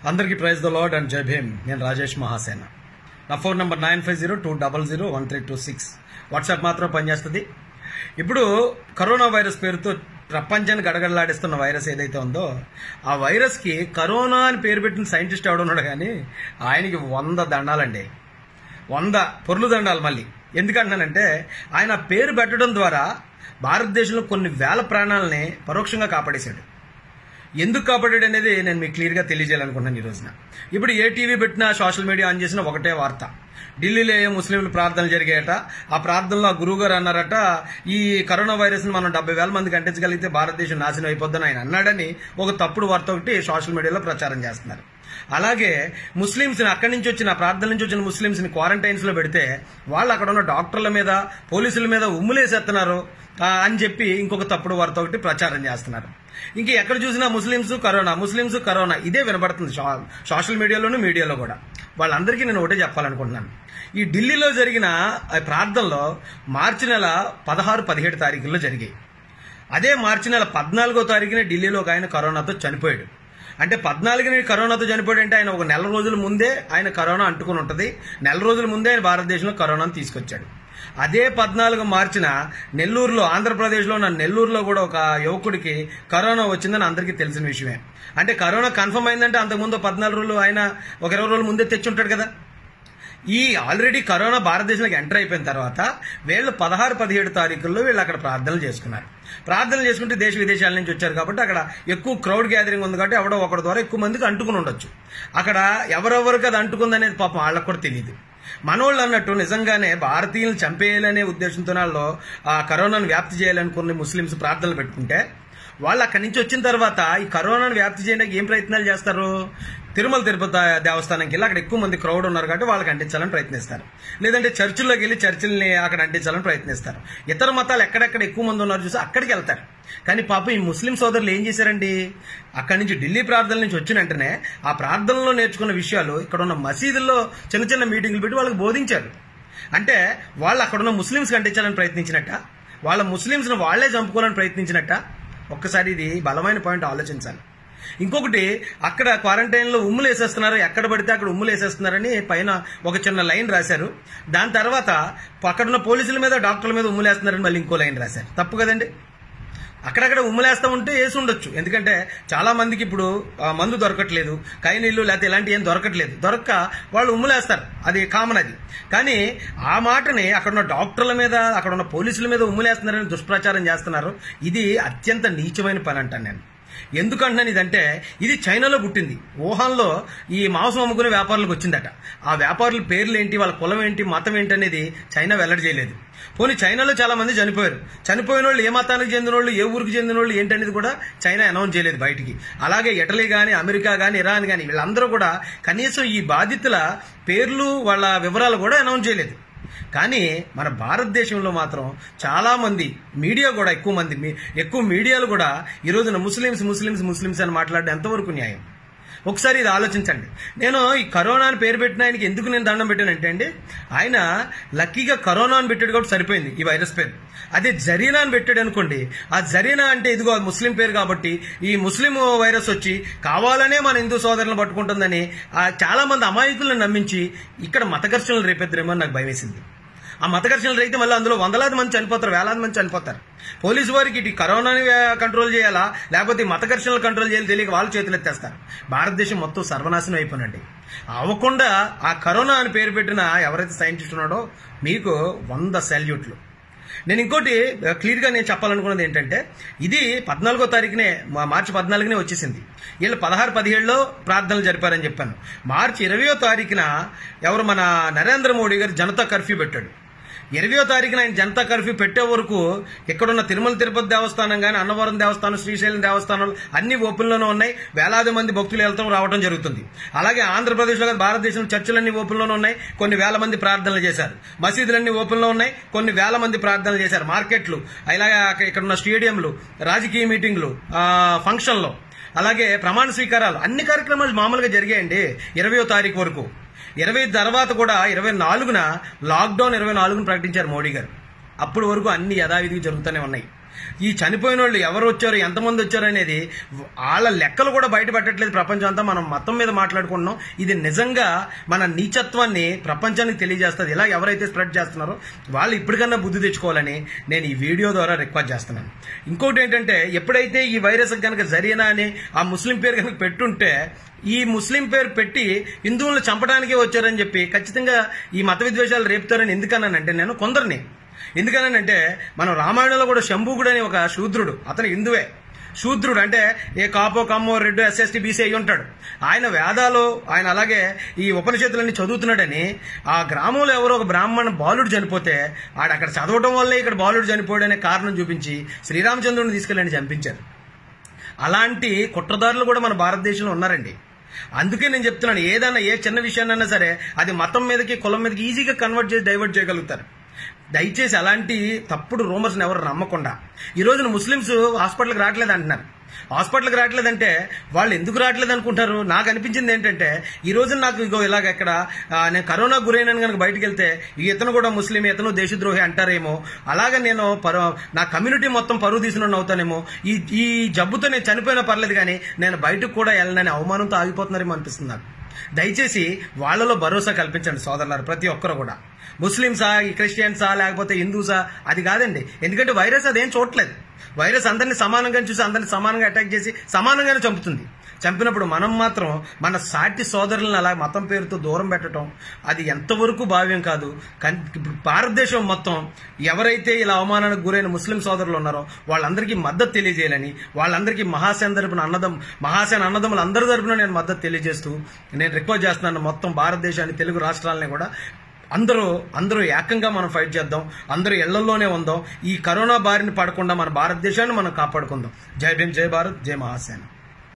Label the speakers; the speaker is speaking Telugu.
Speaker 1: అందరికీ ప్రైజ్ ద లాడ్ అండ్ జై భీమ్ నేను రాజేష్ మహాసేన నా phone number nine five zero two double zero one three two six WhatsApp మాత్రం పనిచేస్తుంది ఇప్పుడు కరోనా వైరస్ పేరుతో ప్రపంచాన్ని గడగడలాడిస్తున్న వైరస్ ఏదైతే ఉందో ఆ వైరస్కి కరోనా అని పేరు పెట్టిన సైంటిస్ట్ ఎవడున్నాడు కానీ ఆయనకి వంద దండాలండి వంద పొర్లు దండాలు మళ్ళీ ఎందుకంటున్నానంటే ఆయన పేరు పెట్టడం ద్వారా భారతదేశంలో కొన్ని వేల ప్రాణాలని పరోక్షంగా కాపాడేశాడు ఎందుకు కాపాడాడు అనేది నేను మీకు క్లియర్గా తెలియజేయాలనుకుంటున్నాను ఈ రోజున ఇప్పుడు ఏ టీవీ పెట్టినా సోషల్ మీడియా ఆన్ చేసిన ఒకటే వార్త ఢిల్లీలో ఏ ముస్లింలు ప్రార్థనలు జరిగాయట ఆ ప్రార్థనలో ఆ గురువు గారు అన్నారట ఈ కరోనా వైరస్ని మనం డెబ్బై వేల మందికి అంటించగలిగితే భారతదేశం నాశనం అయిపోద్దని ఆయన అన్నాడని ఒక తప్పుడు వార్త ఒకటి సోషల్ మీడియాలో ప్రచారం చేస్తున్నారు అలాగే ముస్లింస్ని అక్కడి నుంచి వచ్చిన ప్రార్థన నుంచి వచ్చిన ముస్లింస్ని క్వారంటైన్స్ లో పెడితే వాళ్ళు అక్కడ ఉన్న డాక్టర్ల మీద పోలీసుల మీద ఉమ్ములేసేస్తున్నారు ఆ, అని చెప్పి ఇంకొక తప్పుడు వార్త ఒకటి ప్రచారం చేస్తున్నారు ఇంక ఎక్కడ చూసినా ముస్లింస్ కరోనా ముస్లింస్ కరోనా ఇదే వినబడుతుంది సో- సోషల్ మీడియాలోను మీడియాలో కూడా వాళ్ళందరికీ నేను ఒకటే చెప్పాలనుకుంటున్నాను ఈ ఢిల్లీలో జరిగిన ఆ ప్రార్థనలో మార్చి నెల పదహారు పదిహేడు తారీఖుల్లో జరిగాయి అదే మార్చి నెల పద్నాలుగో తారీఖున ఢిల్లీలో ఒక ఆయన కరోనాతో చనిపోయాడు అంటే పద్నాలుగుని కరోనాతో చనిపోయాడు అంటే ఆయన ఒక నెల రోజుల ముందే ఆయన కరోనా అంటుకుని ఉంటుంది నెల రోజుల ముందే ఆయన భారతదేశంలో కరోనాను తీసుకొచ్చాడు అదే పద్నాలుగు మార్చిన నెల్లూరులో ఆంధ్రప్రదేశ్లో ఉన్న నెల్లూరులో కూడా ఒక యువకుడికి కరోనా వచ్చిందని అందరికీ తెలిసిన విషయమే అంటే కరోనా కన్ఫర్మ్ అయిందంటే అంతకుముందు పద్నాలుగు రోజులు ఆయన ఒక ఇరవై రోజుల ముందే తెచ్చి ఉంటాడు కదా ఈ ఆల్రెడీ కరోనా భారతదేశంలోకి ఎంటర్ అయిపోయిన తర్వాత వీళ్ళు పదహారు పదిహేడు తారీఖుల్లో వీళ్ళు అక్కడ ప్రార్థనలు చేసుకున్నారు ప్రార్థనలు చేసుకుంటే దేశ విదేశాల నుంచి వచ్చారు కాబట్టి అక్కడ ఎక్కువ క్రౌడ్ గ్యాదరింగ్ ఉంది కాబట్టి ఎవడో ఒకటి ద్వారా ఎక్కువ మందికి అంటుకుని ఉండొచ్చు అక్కడ ఎవరెవరికి అది అంటుకుందనేది పాపం వాళ్ళకు కూడా తెలియదు మనోళ్ళు అన్నట్టు నిజంగానే భారతీయులను చంపేయాలనే ఉద్దేశంతో వాళ్ళు ఆ కరోనాను వ్యాప్తి చేయాలనుకున్న ముస్లింస్ ప్రార్థనలు పెట్టుకుంటే వాళ్ళు అక్కడి నుంచి వచ్చిన తర్వాత ఈ కరోనాను వ్యాప్తి చేయడానికి ఏం ప్రయత్నాలు చేస్తారు తిరుమల తిరుపతి దేవస్థానంకి వెళ్ళి అక్కడ ఎక్కువ మంది క్రౌడ్ ఉన్నారు కాబట్టి వాళ్ళకి అంటించాలని ప్రయత్నిస్తారు లేదంటే చర్చిల్లోకి వెళ్ళి చర్చిల్ని అక్కడ అంటించాలని ప్రయత్నిస్తారు ఇతర మతాలు ఎక్కడెక్కడ ఎక్కువ మంది ఉన్నారు చూసి అక్కడికి వెళ్తారు కానీ పాపం ఈ ముస్లిం సోదరులు ఏం చేశారండి అక్కడి నుంచి ఢిల్లీ ప్రార్థనల నుంచి వచ్చిన వెంటనే ఆ ప్రార్థనలో నేర్చుకున్న విషయాలు ఇక్కడ ఉన్న మసీదుల్లో చిన్న చిన్న మీటింగ్లు పెట్టి వాళ్ళకి బోధించారు అంటే వాళ్ళు అక్కడ ఉన్న ముస్లింస్ అంటించాలని ప్రయత్నించినట్ట వాళ్ళ ముస్లింస్ని వాళ్లే చంపుకోవాలని ప్రయత్నించినట్ట ఒక్కసారి ఇది బలమైన పాయింట్ ఆలోచించాలి ఇంకొకటి అక్కడ క్వారంటైన్ లో ఉమ్ములు వేసేస్తున్నారు ఎక్కడ పడితే అక్కడ ఉమ్ములు వేసేస్తున్నారని పైన ఒక చిన్న లైన్ రాశారు దాని తర్వాత అక్కడున్న పోలీసుల మీద డాక్టర్ల మీద ఉమ్ములు వేస్తున్నారని మళ్ళీ ఇంకో లైన్ రాశారు తప్పు కదండి అక్కడక్కడ ఉమ్మలేస్తా ఉంటే వేసి ఉండొచ్చు ఎందుకంటే చాలా మందికి ఇప్పుడు ఆ, మందు దొరకట్లేదు కైనీళ్ళు లేకపోతే ఇలాంటి ఏం దొరకట్లేదు దొరక్క వాళ్ళు ఉమ్ములేస్తారు అది కామన్ అది కానీ ఆ మాటని అక్కడ ఉన్న డాక్టర్ల మీద అక్కడ ఉన్న పోలీసుల మీద ఉమ్ములేస్తున్నారని దుష్ప్రచారం చేస్తున్నారు ఇది అత్యంత నీచమైన పని అంటాను నేను ఎందుకంటున్నాను ఇదంటే ఇది చైనాలో పుట్టింది వుహాన్లో ఈ మాంసం అమ్ముకునే వ్యాపారులకు వచ్చిందట ఆ వ్యాపారుల పేర్లు ఏంటి వాళ్ళ కులం ఏంటి మతం ఏంటి అనేది చైనా వెల్లడి చేయలేదు పోనీ చైనాలో చాలా మంది చనిపోయారు చనిపోయిన వాళ్ళు ఏ మతానికి చెందిన వాళ్ళు ఏ ఊరికి చెందిన వాళ్ళు ఏంటనేది కూడా చైనా అనౌన్స్ చేయలేదు బయటికి అలాగే ఇటలీ కానీ అమెరికా కానీ ఇరాన్ కానీ వీళ్ళందరూ కూడా కనీసం ఈ బాధితుల పేర్లు వాళ్ళ వివరాలు కూడా అనౌన్స్ చేయలేదు కానీ మన భారతదేశంలో మాత్రం చాలా మంది మీడియా కూడా ఎక్కువ మంది మీ- ఎక్కువ మీడియాలు కూడా ఈ రోజున ముస్లిమ్స్ ముస్లిమ్స్ ముస్లిమ్స్ అని మాట్లాడడం ఎంతవరకు న్యాయం ఒకసారి ఇది ఆలోచించండి నేను ఈ కరోనా అని పేరు పెట్టిన ఆయనకి ఎందుకు నేను దండం పెట్టానంటే అండి ఆయన లక్కీగా కరోనా అని పెట్టాడు కాబట్టి సరిపోయింది ఈ వైరస్ పేరు అదే జరీనా అని పెట్టాడు అనుకోండి ఆ జరీనా అంటే ఇదిగో అది ముస్లిం పేరు కాబట్టి ఈ ముస్లిం వైరస్ వచ్చి కావాలనే మన హిందూ సోదరులను పట్టుకుంటుందని ఆ చాలా మంది అమాయకులను నమ్మించి ఇక్కడ మత ఘర్షణలు రేపెద్దరేమో అని నాకు భయం వేసింది ఆ మత ఘర్షణలు రైతే మళ్ళీ అందులో వందలాది మంది చనిపోతారు వేలాది మంది చనిపోతారు పోలీసు వారికి ఇటు కరోనాని వ్యా- కంట్రోల్ చేయాలా లేకపోతే ఈ మత ఘర్షణలు కంట్రోల్ చేయాలి తెలియక వాళ్ళు చేతులు ఎత్తేస్తారు భారతదేశం మొత్తం సర్వనాశనం అయిపోయినండి అవ్వకుండా ఆ కరోనా అని పేరు పెట్టిన ఎవరైతే సైంటిస్ట్ ఉన్నాడో మీకు వంద సెల్యూట్లు నేను ఇంకోటి క్లియర్ గా నేను చెప్పాలనుకున్నది ఏంటంటే ఇది పద్నాలుగో తారీఖునే మా- మార్చి పద్నాలుగునే వచ్చేసింది వీళ్ళు పదహారు పదిహేడులో ప్రార్థనలు జరిపారని చెప్పాను మార్చి ఇరవయో తారీఖున ఎవరు మన నరేంద్ర మోడీ గారు జనతా కర్ఫ్యూ పెట్టాడు ఇరవయో తారీఖున ఆయన జనతా కర్ఫ్యూ పెట్టే వరకు ఇక్కడున్న తిరుమల తిరుపతి దేవస్థానం కానీ అన్నవరం దేవస్థానం శ్రీశైలం దేవస్థానాలు అన్ని ఓపెన్లోనే ఉన్నాయి వేలాది మంది భక్తులు వెళ్తాం రావడం జరుగుతుంది అలాగే ఆంధ్రప్రదేశ్లో కాదు భారతదేశంలో చర్చిలన్నీ ఓపెన్లోనే ఉన్నాయి కొన్ని వేల మంది ప్రార్థనలు చేశారు మసీదులన్నీ ఓపెన్లో ఉన్నాయి కొన్ని వేల మంది ప్రార్థనలు చేశారు మార్కెట్లు అలాగే అక్కడ- ఇక్కడ ఉన్న స్టేడియంలు రాజకీయ మీటింగ్లు ఆ, ఫంక్షన్లు అలాగే ప్రమాణ స్వీకారాలు అన్ని కార్యక్రమాలు మామూలుగా జరిగాయండి ఇరవయో తారీఖు వరకు ఇరవై తర్వాత కూడా ఇరవై నాలుగున లాక్డౌన్ ఇరవై నాలుగున ప్రకటించారు మోడీ గారు అప్పటి వరకు అన్ని యథావిధిగా జరుగుతూనే ఉన్నాయి ఈ చనిపోయిన వాళ్ళు ఎవరు వచ్చారు ఎంతమంది వచ్చారు అనేది వాళ్ళ లెక్కలు కూడా బయట పెట్టట్లేదు ప్రపంచం అంతా మనం మొత్తం మీద మాట్లాడుకుంటున్నాం ఇది నిజంగా మన నీచత్వాన్ని ప్రపంచానికి తెలియజేస్తుంది ఇలా ఎవరైతే స్ప్రెడ్ చేస్తున్నారో వాళ్ళు ఇప్పటికన్నా బుద్ధి తెచ్చుకోవాలని నేను ఈ వీడియో ద్వారా రిక్వెస్ట్ చేస్తున్నాను ఇంకోటి ఏంటంటే ఎప్పుడైతే ఈ వైరస్ కనుక జరిగినా అని ఆ ముస్లిం పేరు కనుక పెట్టుంటే ఈ ముస్లిం పేరు పెట్టి హిందువులను చంపడానికే వచ్చారని చెప్పి ఖచ్చితంగా ఈ మత విద్వేషాలు రేపుతారని ఎందుకన్నానంటే నేను కొందరిని ఎందుకనంటే మనం రామాయణంలో కూడా శంభుకుడు అని ఒక శూద్రుడు అతను హిందువే శూద్రుడు అంటే ఏ కాపో కమ్మో రెడ్డు ఎస్ఎస్టీ బీసీ అయి ఉంటాడు ఆయన వేదాలు ఆయన అలాగే ఈ ఉపనిషత్తులన్నీ చదువుతున్నాడని ఆ గ్రామంలో ఎవరో ఒక బ్రాహ్మణ బాలుడు చనిపోతే ఆడ అక్కడ చదవడం వల్లే ఇక్కడ బాలుడు చనిపోయాడు అనే కారణం చూపించి శ్రీరామచంద్రుడిని తీసుకెళ్ళని చంపించారు అలాంటి కుట్రదారులు కూడా మన భారతదేశంలో ఉన్నారండి అందుకే నేను చెప్తున్నాను ఏదైనా ఏ చిన్న విషయాన్నైనా సరే అది మతం మీదకి కులం మీదకి ఈజీగా కన్వర్ట్ చేసి డైవర్ట్ చేయగలుగుతారు దయచేసి అలాంటి తప్పుడు రూమర్స్ని ఎవరు నమ్మకుండా ఈ రోజున ముస్లిమ్స్ హాస్పిటల్కి రావట్లేదు అంటున్నారు హాస్పిటల్కి రావట్లేదంటే వాళ్ళు ఎందుకు రావట్లేదు అనుకుంటారు నాకు అనిపించింది ఏంటంటే ఈ రోజు నాకు ఇగో ఇలాగ ఇక్కడ ఆ, నేను కరోనా గురైనాను కనుక బయటకు వెళ్తే ఈ ఇతను కూడా ముస్లిం ఇతను దేశద్రోహి అంటారేమో అలాగే నేను పరు నా కమ్యూనిటీ మొత్తం పరువు తీసిన అవుతానేమో ఈ ఈ జబ్బుతో నేను చనిపోయినా పర్లేదు కానీ నేను బయటకు కూడా వెళ్ళనని అవమానంతో ఆగిపోతున్నారేమో అనిపిస్తుంది నాకు దయచేసి వాళ్ళలో భరోసా కల్పించండి సోదరులారు ప్రతి ఒక్కరు కూడా ముస్లిమ్సా ఈ క్రిస్టియన్సా లేకపోతే హిందూసా అది కాదండి ఎందుకంటే వైరస్ అదేం చూడట్లేదు వైరస్ అందరిని సమానంగా చూసి అందరిని సమానంగా అటాక్ చేసి సమానంగానే చంపుతుంది చంపినప్పుడు మనం మాత్రం మన సాటి సోదరులను అలా మతం పేరుతో దూరం పెట్టడం అది ఎంతవరకు భావ్యం కాదు కన్- ఇప్పుడు భారతదేశం మొత్తం ఎవరైతే ఇలా అవమానానికి గురైన ముస్లిం సోదరులు ఉన్నారో వాళ్ళందరికీ మద్దతు తెలియజేయాలని వాళ్ళందరికీ మహాసేన తరపున అన్నదం మహాసేన అన్నదమ్ములు అందరి తరపున నేను మద్దతు తెలియజేస్తూ నేను రిక్వెస్ట్ చేస్తున్నాను మొత్తం భారతదేశాన్ని తెలుగు రాష్ట్రాలని కూడా అందరూ అందరూ ఏకంగా మనం ఫైట్ చేద్దాం అందరూ ఇళ్లలోనే ఉందాం ఈ కరోనా బారిన పడకుండా మన భారతదేశాన్ని మనం కాపాడుకుందాం జై భీమ్ జై భారత్ జై మహాసేన